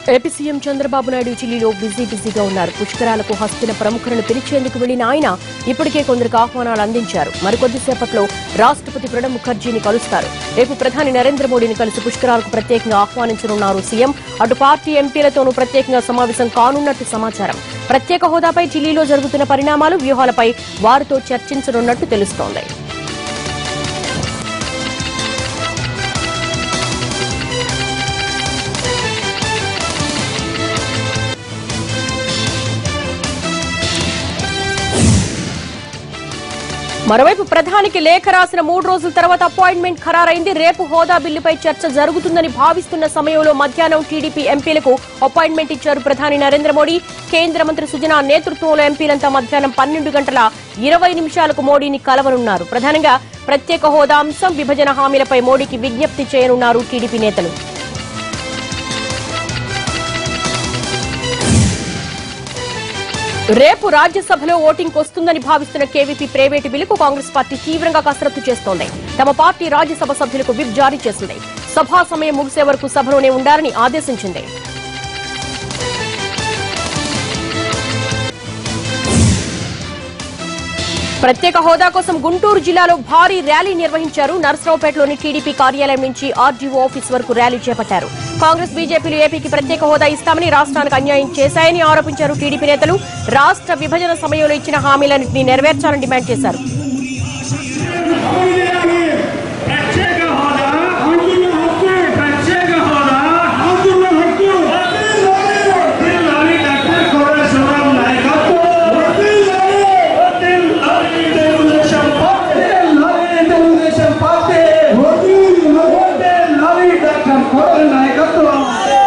AP CM Chandrababu Naidu ఢిల్లీలో busy బిజీగా ఉన్నారు పుష్కరాలకు హస్తిన ప్రముఖులను పిలిచేందుకు వెళ్లిన ఆయన ఇప్పటికే కొందరికి ఆహ్వానాలు అందించారు మరికొద్దిసేపట్లో రాష్ట్రపతి ప్రణబ్ ముఖర్జీని కలుస్తారు రేపు ప్రధాని నరేంద్ర మోడీని కలిసి పుష్కరాలకు ప్రత్యేకంగా ఆహ్వానించనున్నారు సీఎం అటు పార్టీ ఎంపీలతోనూ ప్రత్యేకంగా సమావేశం కానున్నట్టు సమాచారం ప్రత్యేక హోదాపై ఢిల్లీలో జరుగుతున్న పరిణామాలు వ్యూహాలపై వారితో చర్చించనున్నట్టు తెలుస్తోంది మరోవైపు ప్రధానికి లేఖ రాసిన మూడు రోజుల తర్వాత అపాయింట్మెంట్ ఖరారైంది రేపు హోదా బిల్లుపై చర్చ జరుగుతుందని భావిస్తున్న సమయంలో మధ్యాహ్నం టీడీపీ ఎంపీలకు అపాయింట్మెంట్ ఇచ్చారు ప్రధాని నరేంద్ర మోడీ కేంద్ర మంత్రి సుజనా నేతృత్వంలో ఎంపీలంతా మధ్యాహ్నం పన్నెండు గంటల ఇరవై నిమిషాలకు మోడీని కలవనున్నారు ప్రధానంగా ప్రత్యేక హోదా అంశం విభజన హామీలపై మోడీకి విజ్ఞప్తి చేయనున్నారు టీడీపీ నేతలు రేపు రాజ్యసభలో ఓటింగ్ వస్తుందని భావిస్తున్న కేవీపీ ప్రైవేటు బిల్లుకు కాంగ్రెస్ పార్టీ తీవ్రంగా కసరత్తు చేస్తోంది తమ పార్టీ రాజ్యసభ సభ్యులకు విప్ జారీ చేసింది సభా సమయం ముగిసే వరకు సభలోనే ఉండాలని ఆదేశించింది ప్రత్యేక హోదా కోసం గుంటూరు జిల్లాలో భారీ ర్యాలీ నిర్వహించారు నర్సరావుపేటలోని టీడీపీ కార్యాలయం నుంచి ఆర్డీఓ ఆఫీస్ వరకు ర్యాలీ చేపట్టారు కాంగ్రెస్ బీజేపీలు ఏపీకి ప్రత్యేక హోదా ఇస్తామని రాష్ట్రానికి అన్యాయం చేశాయని ఆరోపించారు టీడీపీ నేతలు రాష్ట్ర విభజన సమయంలో ఇచ్చిన హామీలన్నింటినీ నెరవేర్చాలని డిమాండ్ చేశారు ప్రత్యేక హోదా హక్కుల హక్కు ప్రత్యేక హోదా హక్కుల హక్కు వర్ధిల్లాలి డాక్టర్ కోటేశ్వరరావు నాయకత్వం వర్ధిల్లాలి తెలుగుదేశం పార్టీ తెలుగుదేశం పార్టీ వర్ధిల్లాలి డాక్టర్ కోట నాయకత్వం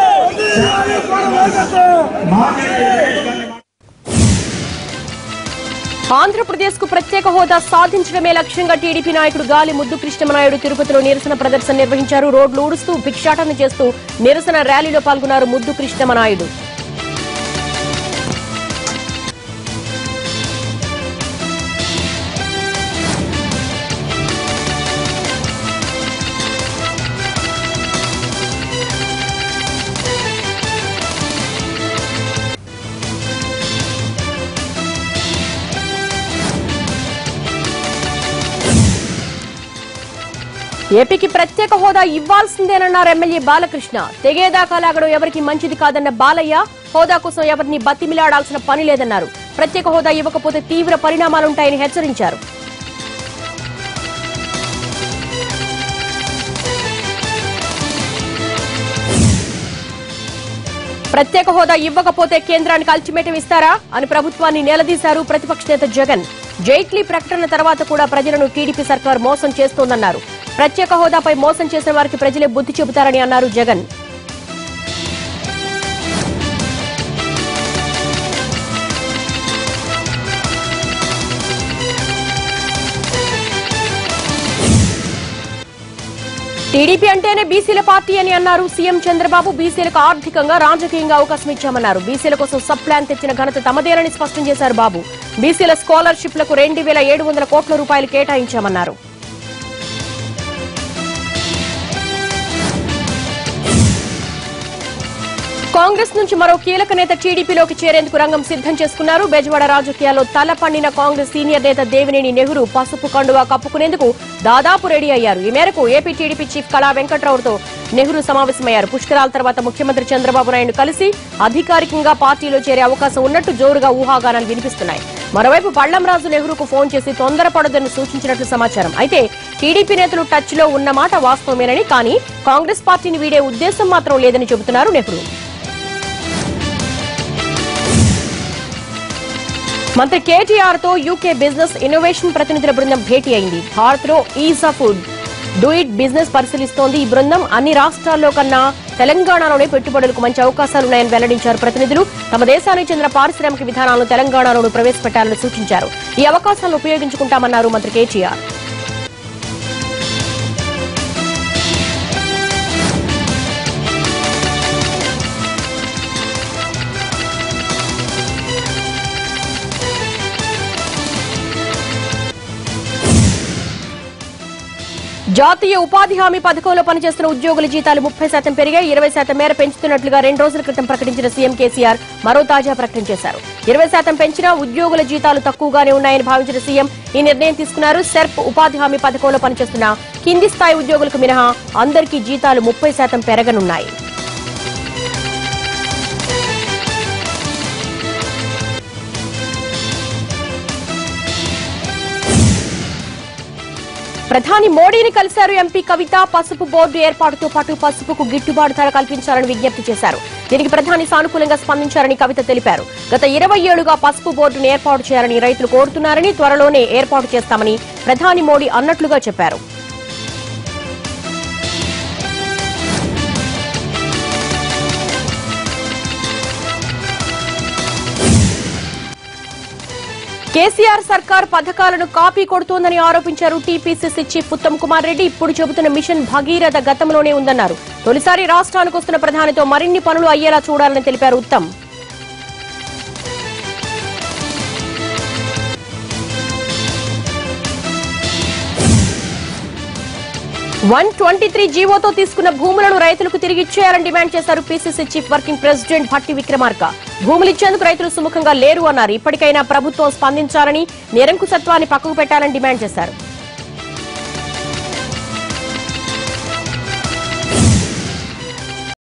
ఆంధ్రప్రదేశ్ కు ప్రత్యేక హోదా సాధించడమే లక్ష్యంగా టీడీపీ నాయకుడు గాలి ముద్దు కృష్ణమనాయుడు తిరుపతిలో నిరసన ప్రదర్శన నిర్వహించారు రోడ్లు ఊడుస్తూ భిక్షాటన చేస్తూ నిరసన ర్యాలీలో పాల్గొన్నారు ముద్దు కృష్ణమనాయుడు ఏపీకి ప్రత్యేక హోదా ఇవ్వాల్సిందేనన్నారు ఎమ్మెల్యే బాలకృష్ణ తెగేదాకా లాగడం ఎవరికి మంచిది కాదన్న బాలయ్య హోదా కోసం ఎవరిని బతిమిలాడాల్సిన పని లేదన్నారు ప్రత్యేక హోదా ఇవ్వకపోతే తీవ్ర పరిణామాలుంటాయని హెచ్చరించారు ప్రత్యేక హోదా ఇవ్వకపోతే కేంద్రానికి అల్టిమేటం ఇస్తారా అని ప్రభుత్వాన్ని నిలదీశారు ప్రతిపక్ష నేత జగన్ జైట్లీ ప్రకటన తర్వాత కూడా ప్రజలను టీడీపీ సర్కార్ మోసం చేస్తోందన్నారు ప్రత్యేక హోదాపై మోసం చేసిన వారికి ప్రజలే బుద్ధి చెబుతారని అన్నారు జగన్ టీడీపీ అంటేనే బీసీల పార్టీ అని అన్నారు సీఎం చంద్రబాబు బీసీలకు ఆర్థికంగా రాజకీయంగా అవకాశం ఇచ్చామన్నారు బీసీల కోసం సబ్ ప్లాన్ తెచ్చిన ఘనత తమదేనని స్పష్టం చేశారు బాబు బీసీల స్కాలర్షిప్లకు రెండు వేల ఏడు వందల కోట్ల రూపాయలు కేటాయించామన్నారు కాంగ్రెస్ నుంచి మరో కీలక నేత టీడీపీలోకి చేరేందుకు రంగం సిద్ధం చేసుకున్నారు బెజవాడ రాజకీయాల్లో తల పండిన కాంగ్రెస్ సీనియర్ నేత దేవినేని నెహ్రూ పసుపు కండువా కప్పుకునేందుకు దాదాపు రెడీ అయ్యారు ఈ మేరకు ఏపీ టీడీపీ చీఫ్ కళా వెంకట్రావుతో నెహ్రూ సమావేశమయ్యారు పుష్కరాల తర్వాత ముఖ్యమంత్రి చంద్రబాబు నాయుడు కలిసి అధికారికంగా పార్టీలో చేరే అవకాశం ఉన్నట్టు జోరుగా ఊహాగానాలు వినిపిస్తున్నాయి మరోవైపు పళ్లంరాజు నెహ్రూకు ఫోన్ చేసి తొందరపడొద్దని సూచించినట్లు సమాచారం అయితే టీడీపీ నేతలు టచ్ లో ఉన్నమాట వాస్తవమేనని కానీ కాంగ్రెస్ పార్టీని వీడే ఉద్దేశం మాత్రం లేదని చెబుతున్నారు నెహ్రూ మంత్రి కేటీఆర్ తో యూకే బిజినెస్ ఇన్నోవేషన్ ప్రతినిధుల బృందం భేటీ అయింది భారత్ లో ఈజ్ ఆఫ్ డూ ఇట్ బిజినెస్ పరిశీలిస్తోంది ఈ బృందం అన్ని రాష్ట్రాల్లో కన్నా తెలంగాణలోనే పెట్టుబడులకు మంచి అవకాశాలున్నాయని వెల్లడించారు ప్రతినిధులు తమ దేశానికి చెందిన పారిశ్రామిక విధానాలను తెలంగాణలోనూ ప్రవేశపెట్టాలని సూచించారు ఈ అవకాశాలను ఉపయోగించుకుంటామన్నారు మంత్రి కేటీఆర్ జాతీయ ఉపాధి హామీ పథకంలో పనిచేస్తున్న ఉద్యోగుల జీతాలు ముప్పై శాతం పెరిగాయి ఇరవై శాతం మేర పెంచుతున్నట్లుగా రెండు రోజుల క్రితం ప్రకటించిన సీఎం కేసీఆర్ మరో తాజా ప్రకటన చేశారు ఇరవై శాతం పెంచినా ఉద్యోగుల జీతాలు తక్కువగానే ఉన్నాయని భావించిన సీఎం ఈ నిర్ణయం తీసుకున్నారు సెర్ప్ ఉపాధి హామీ పథకంలో పనిచేస్తున్న కింది స్థాయి ఉద్యోగులకు మినహా అందరికీ జీతాలు ముప్పై శాతం పెరగనున్నాయి ప్రధాని మోడీని కలిశారు ఎంపీ కవిత పసుపు బోర్డు ఏర్పాటుతో పాటు పసుపుకు గిట్టుబాటు ధర కల్పించాలని విజ్ఞప్తి చేశారు దీనికి ప్రధాని సానుకూలంగా స్పందించారని కవిత తెలిపారు గత ఇరవై ఏళ్లుగా పసుపు బోర్డును ఏర్పాటు చేయాలని రైతులు కోరుతున్నారని త్వరలోనే ఏర్పాటు చేస్తామని ప్రధాని మోడీ అన్నట్లుగా చెప్పారు కేసీఆర్ సర్కార్ పథకాలను కాపీ కొడుతోందని ఆరోపించారు టీపీసీసీ చీఫ్ ఉత్తమ్ కుమార్ రెడ్డి ఇప్పుడు చెబుతున్న మిషన్ భగీరథ గతంలోనే ఉందన్నారు తొలిసారి రాష్ట్రానికి వస్తున్న ప్రధానితో మరిన్ని పనులు అయ్యేలా చూడాలని తెలిపారు ఉత్తమ్ వన్ ట్వంటీ త్రీ జీవోతో తీసుకున్న భూములను రైతులకు తిరిగి ఇచ్చేయాలని డిమాండ్ చేశారు PCC chief working president Bhatti Vikramarka భూములు ఇచ్చేందుకు రైతులు సుముఖంగా లేరు అన్నారు ఇప్పటికైనా ప్రభుత్వం స్పందించాలని నిరంకుశత్వాన్ని పక్కకు పెట్టాలని డిమాండ్ చేశారు